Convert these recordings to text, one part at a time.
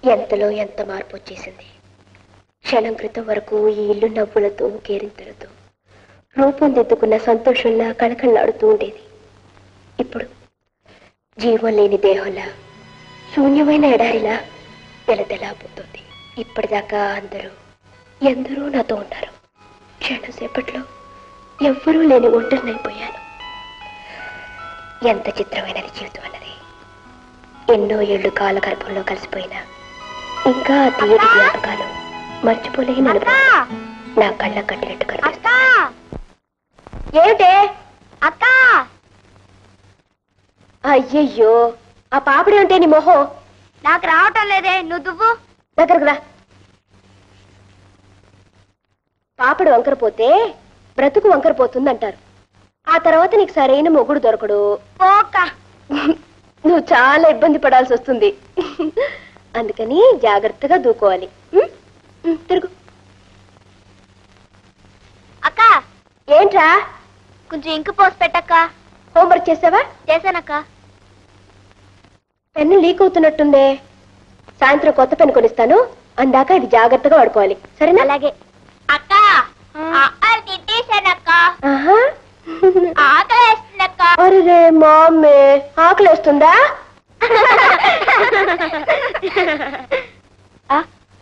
ఎంతలో ఎంత మార్పు వచ్చేసింది క్షణం క్రితం వరకు ఈ ఇల్లు నవ్వులతో కేరింతలతో రూపొందిద్దుకున్న సంతోషంలా కళకళలాడుతూ ఉండేది ఇప్పుడు జీవం లేని దేహంలా శూన్యమైన ఎడారిలా తెలతెలా పోతుంది ఇప్పటిదాకా అందరూ ఎందరూ నాతో ఉన్నారు క్షణసేపట్లో ఎవ్వరూ లేని ఒంటరినైపోయాను ఎంత చిత్రమైనది జీవితం అన్నది ఎన్నో ఏళ్ళు కాలగర్భంలో కలిసిపోయినా ఇంకా ఆ తీయటి జ్ఞాపకాలు మర్చిపోలేని అనుభవం నా కళ్ళ కట్టినట్టు కనిపిస్తుంది ఏమిటే అక్క అయ్యయ్యో ఆ పాపిడి అంటే నీ మొహం నాకు రావటం లేదే నువ్వు దువ్వు దగ్గరకు రా పాపడు వంకరపోతే బ్రతుకు వంకరపోతుంది అంటారు ఆ తర్వాత నీకు సరైన మొగుడు దొరకడు పోక నువ్వు చాలా ఇబ్బంది పడాల్సి వస్తుంది అందుకని జాగ్రత్తగా దూకోవాలి ఉం? ఉం, తిరుగు అక్క ఏంట్రా కొంచెం ఇంకు పోసి పెట్టక్క హోంవర్క్ చేసావా చేశానక్క పెన్ను లీక్ అవుతున్నట్టుందే సాయంత్రం కొత్త పెన్ను కొనిస్తాను అందాక ఇది జాగ్రత్తగా వాడుకోవాలి సరేనా అలాగే అక్క అక్కలు తిట్టేశానక్క ఆహా ఆకలి వేస్తుందక్క అరే మామ్మే ఆకలేస్తుందా ఆ,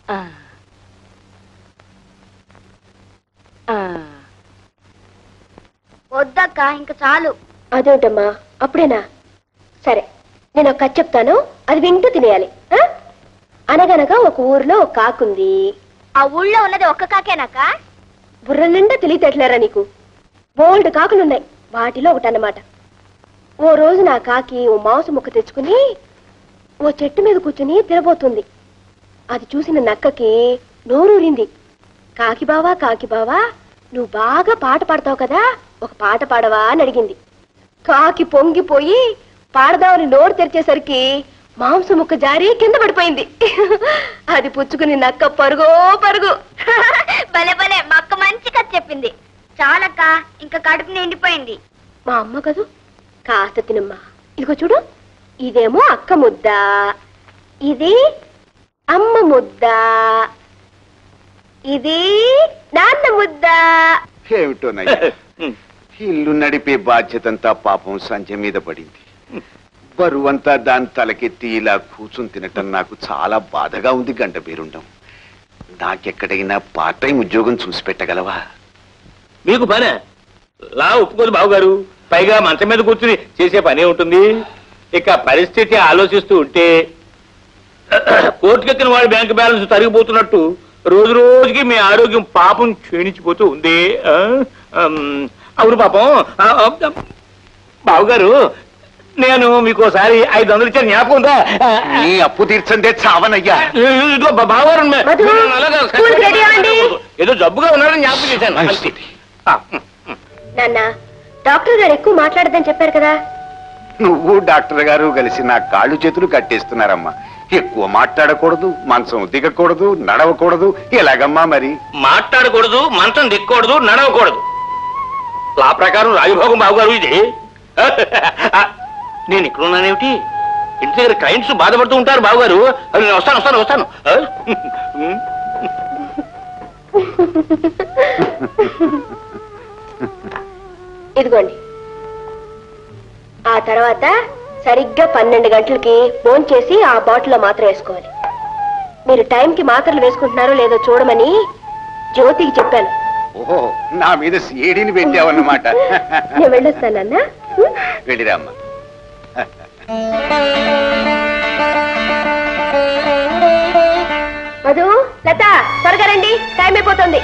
వద్దక్క ఇంక చాలు అదేమిటమ్మా అప్పుడేనా సరే నేను ఒక కథ చెప్తాను అది వింటూ తినేయాలి ఆ? అనగనగా ఒక ఊర్లో ఒక కాకుంది ఆ ఊళ్ళో ఉన్నది ఒక్క కాకేనక్క బుర్ర నిండా తెలియతట్లేరా నీకు బోల్డ్ కాకులున్నాయి వాటిలో ఒకటి అన్నమాట ఓ రోజు నా కాకి ఓ మాంసం ముక్క తెచ్చుకుని ఓ చెట్టు మీద కూర్చుని తినబోతుంది అది చూసిన నక్కకి నోరూరింది కాకి బావా కాకి బావా నువ్వు బాగా పాట పాడతావు కదా ఒక పాట పాడవా అని అడిగింది కాకి పొంగిపోయి పాడదామని నోరు తెరిచేసరికి మాంసం ముక్క జారి కింద పడిపోయింది అది పుచ్చుకుని నక్క పరుగో పరుగు భలే భలే మా అక్క మంచి కథ చెప్పింది చాలక్క ఇంకా కడుపు నిండిపోయింది మా అమ్మ కదూ కాస్త తినమ్మా ఇదిగో చూడు ఇదేమో అక్క ముద్ద ఇది అమ్మ ముద్ద ఇది నాన్న ముద్ద ఏమిటోనయ్యా ఇల్లు నడిపే బాధ్యతంతా పాపం సంధ్య మీద పడింది బరువంతా దాని తలకెత్తి ఇలా కూర్చుని తినటం నాకు చాలా బాధగా ఉంది గంట పేరుండం నాకెక్కడైనా పార్ట్ టైం ఉద్యోగం చూసి పెట్టగలవా మీకు పనే లా ఒప్పుకోదు బావగారు పైగా మంచం మీద కూర్చుని చేసే పనే ఉంటుంది ఇక పరిస్థితి ఆలోచిస్తూ ఉంటే కోర్టుకెక్కిన వాడి బ్యాంక్ బ్యాలెన్స్ తరిగిపోతున్నట్టు రోజు రోజుకి మీ ఆరోగ్యం పాపం క్షీణించిపోతూ ఉంది ఆ? అమ్, అవును పాపం ఆ, ఆ, బావగారు నేను మీకు ఒకసారి ఐదు వందలు ఇచ్చాను జ్ఞాపకం ఉందా ఆ, నీ అప్పు తీర్చందే చావనయ్యా ఇదిగో బా- బావగారు మే- మధు, మీరు అలాగా స్కూల్కి రెడీ అవ్వండి. ఏదో జబ్బుగా ఉన్నారని జ్ఞాపకం చేశాను మంచిది. ఆ, నాన్న డాక్టర్ గారు ఎక్కువ మాట్లాడదని చెప్పారు కదా నువ్వు డాక్టర్ గారు కలిసి నా కాళ్ళు చేతులు కట్టేస్తున్నారమ్మా ఎక్కువ మాట్లాడకూడదు మంచం దిగకూడదు నడవకూడదు ఎలాగమ్మా మరి మాట్లాడకూడదు మంచం దిక్కకూడదు నడవకూడదు లా ప్రకారం రాజభోగం బాబుగారు ఇది ఆ, నేను ఇక్కడ ఉన్నానేమిటి ఇంటి దగ్గర క్లయింట్స్ బాధపడుతూ ఉంటారు బాబుగారు అది నేను వస్తాను వస్తాను వస్తాను ఆ? ఇదిగోండి ఆ తర్వాత సరిగ్గా పన్నెండు గంటలకి ఫోన్ చేసి ఆ బాటిల్లో మాత్రం వేసుకోవాలి మీరు టైంకి మాత్రలు వేసుకుంటున్నారో లేదో చూడమని జ్యోతికి చెప్పాను ఓహో నా మీద సీడీని పెట్టావన్నమాట నేను వెళ్ళొస్తానన్నా వెళ్ళిరామ్మా మధు లత త్వరగా రండి టైం అయిపోతుంది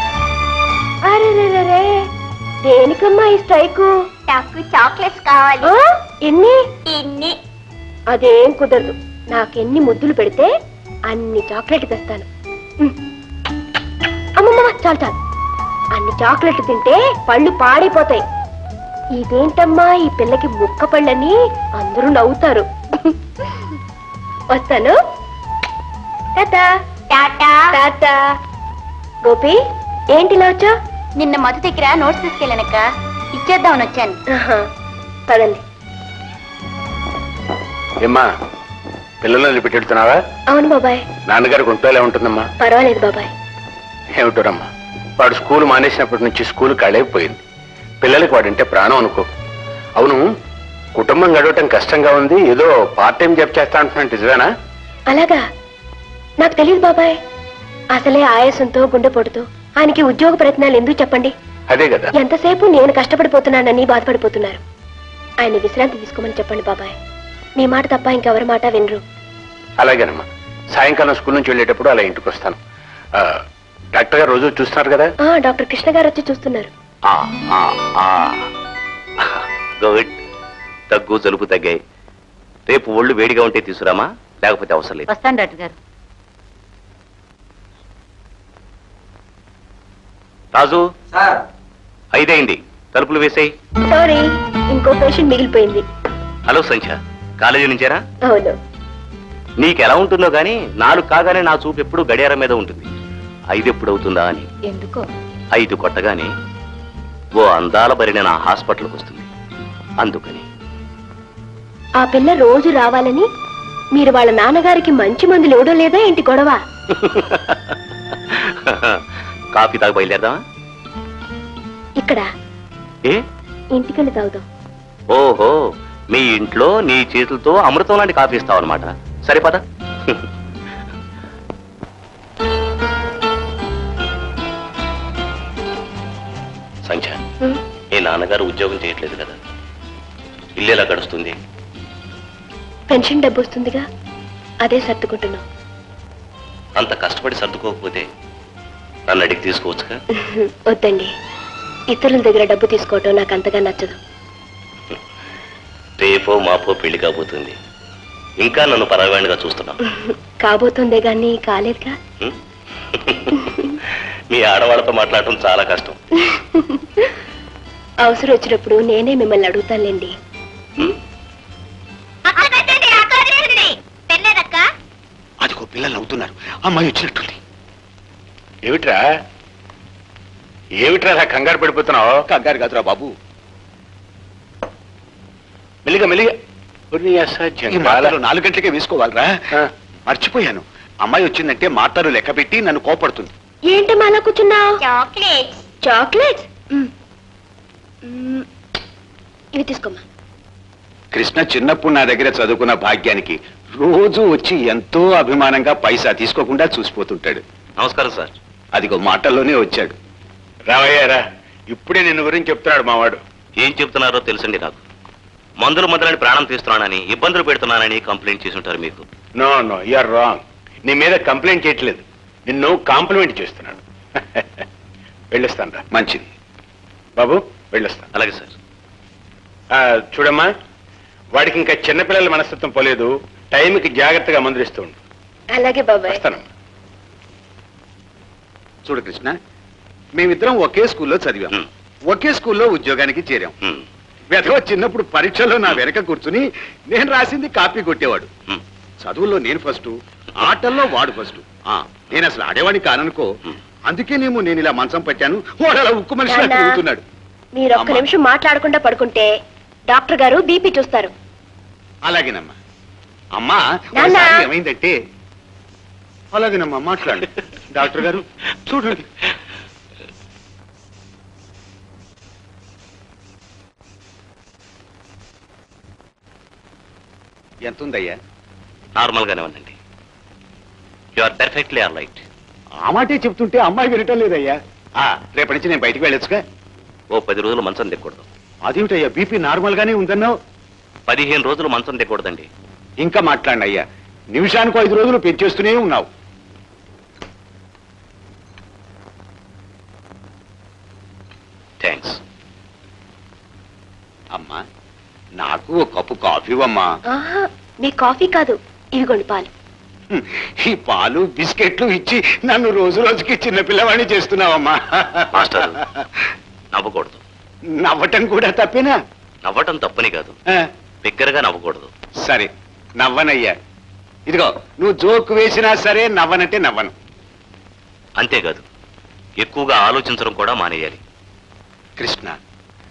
అరే దేనికమ్మా ఈ స్ట్రైకు నాకు చాక్లెట్స్ కావాలి ఆ? ఎన్ని ఇన్ని అదేం కుదరదు నాకెన్ని ముద్దులు పెడితే అన్ని చాక్లెట్ తెస్తాను ఉమ్. అమ్మమ్మ చాలు చాలు అన్ని చాక్లెట్లు తింటే పళ్ళు పాడైపోతాయి ఇదేంటమ్మా ఈ పిల్లకి ముక్క పళ్ళని అందరూ నవ్వుతారు వస్తాను టాటా టాటా టాటా గోపి ఏంటి ఇలా వచ్చా నిన్న మధు దగ్గర నోట్స్ తీసుకెళ్ళానక్క ఇచ్చేద్దామని వచ్చాను పదండి ఏమ్మా పిల్లల్ని పెట్టెడుతున్నావా అవును బాబాయ్ నాన్నగారికి ఒంటోలే ఉంటుందమ్మా పర్వాలేదు బాబాయ్ ఏమిటోరమ్మా వాడు స్కూల్ మానేసినప్పటి నుంచి స్కూల్ కళైపోయింది పిల్లలకి వాడంటే ప్రాణం అనుకో అవును కుటుంబం గడవటం కష్టంగా ఉంది ఏదో పార్ట్ టైం జాబ్ చేస్తా అంటున్నాను నిజమేనా అలాగా నాకు తెలియదు బాబాయ్ అసలే ఆయాసంతో గుండెపోటుతో ఆయనకి ఉద్యోగ ప్రయత్నాలు ఎందుకు చెప్పండి అదే కదా ఎంతసేపు నేను కష్టపడిపోతున్నానని బాధపడిపోతున్నారు ఆయన విశ్రాంతి తీసుకోమని చెప్పండి బాబాయ్ మీ మాట తప్ప ఇంకెవరి మాట వినరు అలాగేనమ్మా సాయంకాలం స్కూల్ నుంచి వెళ్ళేటప్పుడు అలా ఇంటికి వస్తాను ఆ, డాక్టర్ గారు రోజు చూస్తున్నారు కదా ఆ డాక్టర్ కృష్ణ గారు వచ్చి చూస్తున్నారు ఆ, ఆ, ఆ. గుడ్ దగ్గు జలుబు తగ్గాయి రేపు ఒళ్ళు వేడిగా ఉంటే తీసుకురామా లేకపోతే అవసరం లేదు వస్తాను డాక్టర్ గారు రాజు ఐదైంది తలుపులు వేసేయి సారీ ఇంకో పేషెంట్ మిగిలిపోయింది హలో సంఖ్య కాలేజీ నుంచేనా అవును నీకు ఎలా ఉంటుందో గానీ నాలుగు కాగానే నా చూపు ఎప్పుడు గడియారం మీద ఉంటుంది ఐదు ఎప్పుడు అవుతుందా అని ఎందుకో ఐదు కొట్టగానే ఓ అందాల బరిన నా హాస్పిటల్కి వస్తుంది అందుకని ఆ పిల్ల రోజు రావాలని మీరు వాళ్ళ నాన్నగారికి మంచి మందులు ఇవ్వడం లేదా ఏంటి గొడవ కాఫీ తాగి బయలుదేరదామా ఇక్కడ ఏ ఇంటికెళ్ళి తాగుదాం ఓహో మీ ఇంట్లో నీ చేతులతో అమృతం లాంటి కాఫీ ఇస్తావు అనమాట సరిపదా సంఖ్య హ్మ్. మీ నాన్నగారు ఉద్యోగం చేయట్లేదు కదా ఇల్లు ఎలా గడుస్తుంది పెన్షన్ డబ్బు వస్తుందిగా అదే సర్దుకుంటున్నాం అంత కష్టపడి సర్దుకోకపోతే నన్ను అడిగి తీసుకోవచ్చుగా వద్దండి ఇతరుల దగ్గర డబ్బు తీసుకోవటం నాకు అంతగా నచ్చదు రేపో మాపో పెళ్లి కాబోతుంది ఇంకా నన్ను పరవాణిగా చూస్తున్నాం కాబోతుందే గాని కాలేదుగా హ్మ్? మీ ఆడవాళ్ళతో మాట్లాడటం చాలా కష్టం అవసరం వచ్చినప్పుడు నేనే మిమ్మల్ని అడుగుతానులేండి అక్క పెట్టండి అక్క వదిలేయండి పెళ్ళేదక్క అదిగో పిల్లలు అవుతున్నారు అమ్మాయి వచ్చినట్టుంది ఏమిట్రా ఏమిట్రా అలా కంగారు పడిపోతున్నావు కంగారు కాదురా బాబు మెల్లిగా మెల్లిగా ఉర్ని ఈ అసాధ్యం. మాటలు నాలుగు గంటలకే వేసుకోవాలరా ఆ, మర్చిపోయాను అమ్మాయి వచ్చిందంటే మాటలు లెక్క పెట్టి నన్ను కోపడుతుంది ఏంటి అలా కూర్చున్నావు చాక్లెట్స్ చాక్లెట్స్ ఇవి తీసుకోమ్మా కృష్ణ చిన్నప్పుడు నా దగ్గర చదువుకున్న భాగ్యానికి రోజు వచ్చి ఎంతో అభిమానంగా పైసా తీసుకోకుండా చూసిపోతుంటాడు నమస్కారం సార్ అదిగో మాటల్లోనే వచ్చాడు రావయ్యా రా ఇప్పుడే నిన్ను గురించి చెప్తున్నాడు మావాడు ఏం చెప్తున్నారో తెలుసండి నాకు మందులు మందులని ప్రాణం తీస్తున్నానని ఇబ్బందులు పెడుతున్నానని కంప్లైంట్ చేసి ఉంటారు మీకు నో నో యూఆర్ రాంగ్ నీ మీద కంప్లైంట్ చేయట్లేదు నిన్ను కాంప్లిమెంట్ చేస్తున్నాడు వెళ్ళొస్తాను రా మంచిది బాబు వెళ్ళొస్తాను అలాగే సార్ ఆ, చూడమ్మా వాడికి ఇంకా చిన్నపిల్లల మనస్తత్వం పోలేదు టైంకి జాగ్రత్తగా మందులిస్తూ ఉండు అలాగే బాబాయ్ వస్తానమ్మా చూడు కృష్ణ మేమిద్దరం ఒకే స్కూల్లో చదివాం హ్మ్. ఒకే స్కూల్లో ఉద్యోగానికి చేరాం హ్మ్. వెధవ చిన్నప్పుడు పరీక్షలో నా వెనక కూర్చుని నేను రాసింది కాపీ కొట్టేవాడు హ్మ్. చదువుల్లో నేను ఫస్ట్ ఆటల్లో వాడు ఫస్ట్ ఆ, నేను అసలు ఆడేవాడిని కాననుకో హ్మ్. అందుకేనేమో నేను ఇలా మంచం పట్టాను వాడు అలా ఉక్కు మనిషిలా నాన్నా. తిరుగుతున్నాడు మీరు ఒక్క అమ్మా. నిమిషం మాట్లాడకుండా పడుకుంటే డాక్టర్ గారు బీపీ చూస్తారు అలాగేనమ్మా అమ్మా నాన్న. ఒకసారి ఏమైందంటే అలాగేనమ్మా మాట్లాడు డాక్టర్ గారు చూడండి ఎంత ఉందయ్యా నార్మల్ గానే ఉందండి you are perfectly all right ఆ మాటే చెప్తుంటే అమ్మాయి వినటం లేదయ్యా ఆ, రేపటి నుంచి నేను బయటికి వెళ్ళొచ్చుగా ఓ పది రోజులు మంచం దిక్కకూడదు అదేమిటయ్యా బీపీ నార్మల్ గానే ఉందన్నావు పదిహేను రోజులు మంచం దిక్కకూడదండి ఇంకా మాట్లాడిన అయ్యా నిమిషానికి ఐదు రోజులు పెంచేస్తూనే ఉన్నావు థ్యాంక్స్ అమ్మా నాకు ఒక కప్పు కాఫీ ఇవ్వమ్మా ఆహా మీ కాఫీ కాదు ఇవిగోండి పాలు హ్మ్, ఈ పాలు బిస్కెట్లు ఇచ్చి నన్ను రోజు రోజుకి చిన్న పిల్లవాడిని చేస్తున్నావమ్మా మాస్టర్. నవ్వకూడదు నవ్వటం కూడా తప్పేనా నవ్వటం తప్పని కాదు ఆ, బిగ్గరగా నవ్వకూడదు సరే నవ్వనయ్యా ఇదిగో నువ్వు జోక్ వేసినా సరే నవ్వనంటే నవ్వను అంతేకాదు ఎక్కువగా ఆలోచించడం కూడా మానేయాలి కృష్ణ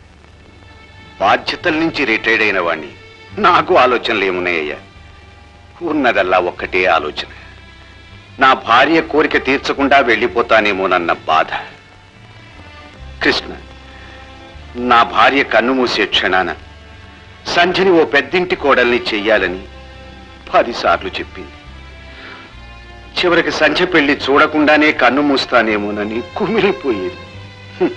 బాధ్యతల నుంచి రిటైర్డ్ అయిన వాణ్ణి నాకు ఆలోచనలు ఏమున్నాయ్యా ఉన్నదల్లా ఒక్కటే ఆలోచన నా భార్య కోరిక తీర్చకుండా వెళ్ళిపోతానేమోనన్న బాధ కృష్ణ నా భార్య కన్ను మూసే క్షణాన సంధ్యని ఓ పెద్దింటి కోడల్ని చెయ్యాలని పదిసార్లు చెప్పింది చివరికి సంధ్య పెళ్లి చూడకుండానే కన్ను మూస్తానేమోనని కుమిలిపోయేది హ్మ్.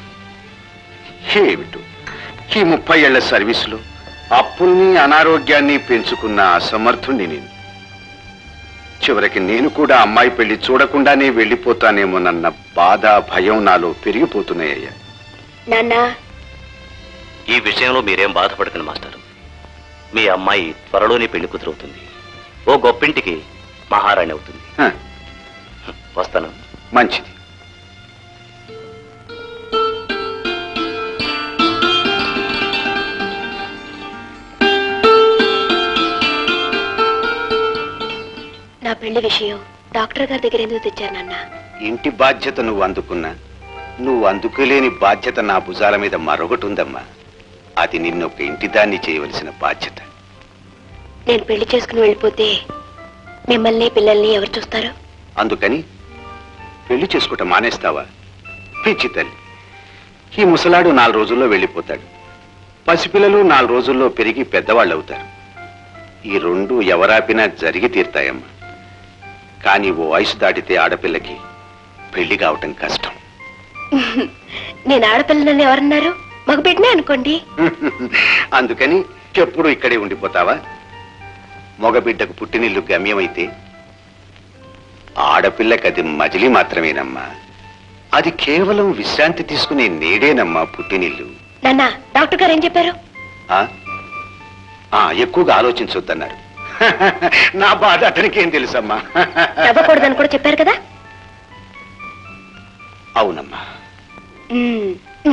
ఏమిటో ఈ ముప్పై ఏళ్ల సర్వీసులో అప్పుల్ని అనారోగ్యాన్ని పెంచుకున్న అసమర్థుణ్ణి నేను చివరికి నేను కూడా అమ్మాయి పెళ్లి చూడకుండానే వెళ్ళిపోతానేమోనన్న బాధ భయం నాలో పెరిగిపోతున్నాయ్యా నాన్న ఈ విషయంలో మీరేం బాధపడకండి మాస్టర్ మీ అమ్మాయి త్వరలోనే పెళ్లి కుదురవుతుంది ఓ గొప్పింటికి మహారాణి అవుతుంది హ, వస్తాను మంచిది నా పెళ్లి విషయం డాక్టర్ గారి దగ్గర ఎందుకు తెచ్చారు నాన్న ఇంటి బాధ్యత నువ్వు అందుకున్నా నువ్వు అందుకోలేని బాధ్యత నా భుజాల మీద మరొకటి ఉందమ్మా అది నిన్ను ఒక ఇంటి దాన్ని చేయవలసిన బాధ్యత నేను పెళ్లి చేసుకుని వెళ్ళిపోతే మిమ్మల్ని పిల్లల్ని ఎవరు చూస్తారు అందుకని పెళ్లి చేసుకుంట మానేస్తావా పిచ్చి తల్లి ఈ ముసలాడు నాలుగు రోజుల్లో వెళ్ళిపోతాడు పసిపిల్లలు నాలుగు రోజుల్లో పెరిగి పెద్దవాళ్ళు అవుతారు ఈ రెండు ఎవరాపినా జరిగి తీరుతాయమ్మా కానీ ఓ వయసు దాటితే ఆడపిల్లకి పెళ్లి కావటం కష్టం నేను ఆడపిల్లని ఎవరన్నారు మగ బిడ్డనే అనుకోండి అందుకని ఎప్పుడు ఇక్కడే ఉండిపోతావా మగబిడ్డకు పుట్టినిల్లు గమ్యమైతే ఆడపిల్లకి అది మజిలీ మాత్రమేనమ్మా అది కేవలం విశ్రాంతి తీసుకునే నేడేనమ్మా పుట్టినిల్లు నాన్న డాక్టర్ గారు ఏం చెప్పారు ఆ? ఆ, ఎక్కువగా ఆలోచించొద్దన్నారు నా బాధ అతనికి ఏం తెలుసమ్మా నవ్వకూడదని కూడా చెప్పారు కదా అవునమ్మా మ్మ్.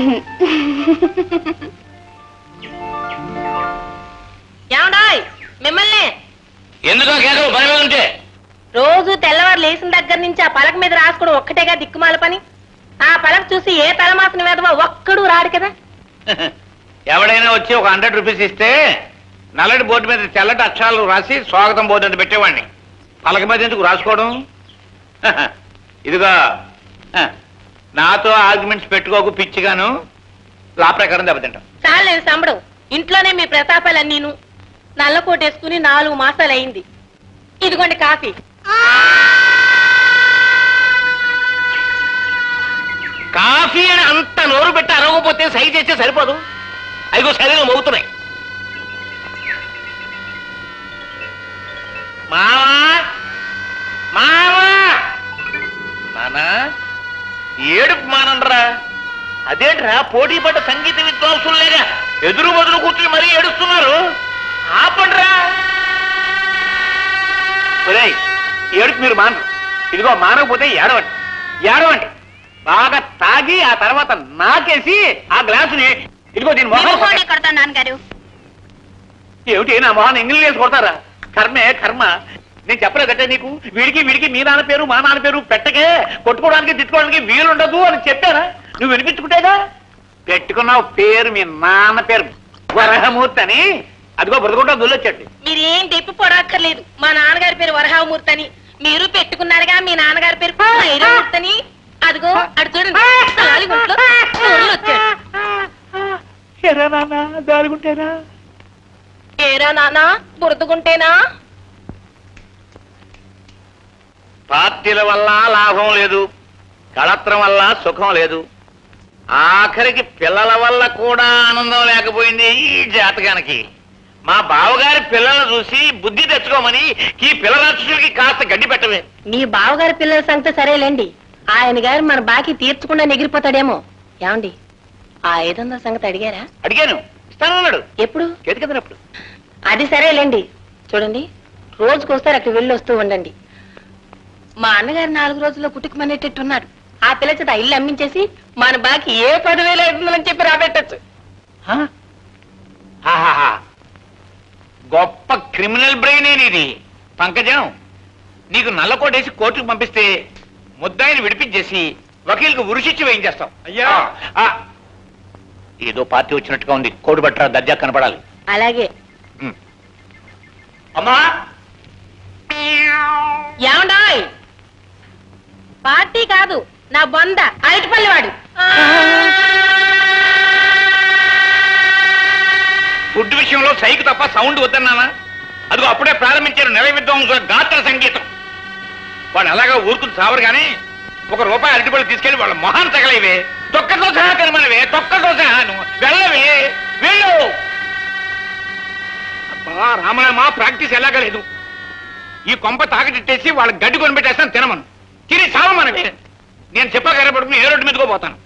ఏమండాయ్ మిమ్మల్ని ఎందుకో కేకలు పని మీద ఉంటే రోజు తెల్లవారు లేచిన దగ్గర నుంచి ఆ పలక మీద రాసుకోవడం ఒక్కటేగా దిక్కుమాల పని ఆ పలక చూసి ఏ తలమాసిన వేదవా ఒక్కడు రాడు కదా ఎవడైనా వచ్చి ఒక హండ్రెడ్ రూపీస్ ఇస్తే నల్లటి బోర్డు మీద తెల్లటి అక్షరాలు రాసి స్వాగతం బోర్డు అని పెట్టేవాడిని పలక మీద ఎందుకు రాసుకోవడం ఇదిగా హ, నాతో ఆర్గ్యుమెంట్స్ పెట్టుకోకు పిచ్చిగాను లా ప్రకారం దెబ్బతింటాం చాలేదు సంబడం ఇంట్లోనే మీ ప్రతాపాలన్నీను నల్ల కోటేసుకుని నాలుగు మాసాలు అయింది ఇదిగోండి కాఫీ కాఫీ అని అంత నోరు పెట్టి అరవకపోతే సై చేస్తే సరిపోదు అదిగో శరీరం అవుతున్నాయి మావా మావా నానా ఏడుపు మానండ్రా అదేంట్రా పోటీ పడ్డ సంగీత విద్వాంసుల్లేగా ఎదురు బదులు కూర్చుని మరీ ఏడుస్తున్నారు ఆపండ్రా ఒరేయ్ ఏడుపు మీరు మానరు ఇదిగో మానకపోతే ఏడవండి ఏడవండి బాగా తాగి ఆ తర్వాత నాకేసి ఆ గ్లాసుని ఇదిగో దీని మొహం కొడతాను నాన్నగారు ఏమిటి నా మొహాన్ని ఇంగ్లీష్ వేసి కొడతారా కర్మే కర్మ నేను చెప్పలేదంటే నీకు వీడికి వీడికి మీ నాన్న పేరు మా నాన్న పేరు పెట్టకే కొట్టుకోవడానికి తిట్టుకోవడానికి వీలుండదు అని చెప్పారా నువ్వు వినిపించుకుంటేగా పెట్టుకున్నావు పేరు మీ నాన్న పేరు వరహమూర్తి అని అదిగో బ్రతుకుంటా దుల్లొచ్చండి మీరేం తెప్పి పొడక్కర్లేదు మా నాన్నగారి పేరు వరహామూర్తి అని మీరు పెట్టుకున్నారుగా మీ నాన్నగారి పేరు భైరవమూర్తి అని అదిగో అటు చూడండి నాలుగుంట్లో నోళ్ళు వచ్చాడు ఎరా నాన్న దారుగుంటేనా ఏరా నాన్న బురదగుంటేనా పార్టీల వల్ల లాభం లేదు కళత్రం వల్ల సుఖం లేదు ఆఖరికి పిల్లల వల్ల కూడా ఆనందం లేకపోయింది ఈ జాతకానికి మా బావగారి పిల్లలను చూసి బుద్ధి తెచ్చుకోమని ఈ పిల్లరాక్షసులకి కాస్త గడ్డి పెట్టవే మీ బావగారి పిల్లల సంగతి సరేలేండి ఆయన గారు మన బాకీ తీర్చకుండా ఎగిరిపోతాడేమో ఏమండి ఆ ఐదు వందల సంగతి అడిగారా అడిగాను ఇస్తానన్నాడు ఎప్పుడు చేతికెదినప్పుడు అది సరేలేండి చూడండి రోజుకోసారి అక్కడ వెళ్ళి వస్తూ ఉండండి మా అన్నగారు నాలుగు రోజుల్లో కుటుకుమనేటట్టున్నాడు ఆ పిల్ల చేత ఆ ఇల్లు అమ్మించేసి మన బాకి ఏ పదివేలు అవుతుందని చెప్పి రాబెట్టచ్చు ఆహాహా. గొప్ప క్రిమినల్ బ్రెయిన్ ఇది పంకజం నీకు నల్లకోటేసి కోర్టుకు పంపిస్తే ముద్దాయిని విడిపించేసి వకీల్కి ఉరిశిచ్చి వేయించేస్తాం అయ్యా ఏదో పార్టీ వచ్చినట్టుగా ఉంది కోడి బట్ట దర్జా కనపడాలి అలాగే అమ్మా ఏమండాయ్ పార్టీ కాదు నా బొంద అరటిపల్లి వాడు ఫుడ్ విషయంలో సైకి తప్ప సౌండ్ వద్దన్నానా అదిగో అప్పుడే ప్రారంభించారు నెల విద్వాంసుల గాత్ర సంగీతం వాళ్ళు అలాగా ఊరుకుని చావరు కానీ ఒక రూపాయి అరటిపళ్ళు తీసుకెళ్లి వాళ్ళ మొహాన్ని తగలేవే తొక్కతో సహా తినమనవే తొక్కతో సహా నువ్వు వెళ్ళవే వెళ్ళు అబ్బా రామరామా ప్రాక్టీస్ ఎలాగా లేదు ఈ కొంప తాకటిట్టేసి వాళ్ళ గడ్డి కొనిపెట్టేస్తాను తినమను తిని చావమనవే నేను చెప్పగలపడుకుని ఏ రోడ్డు మీదకో పోతాను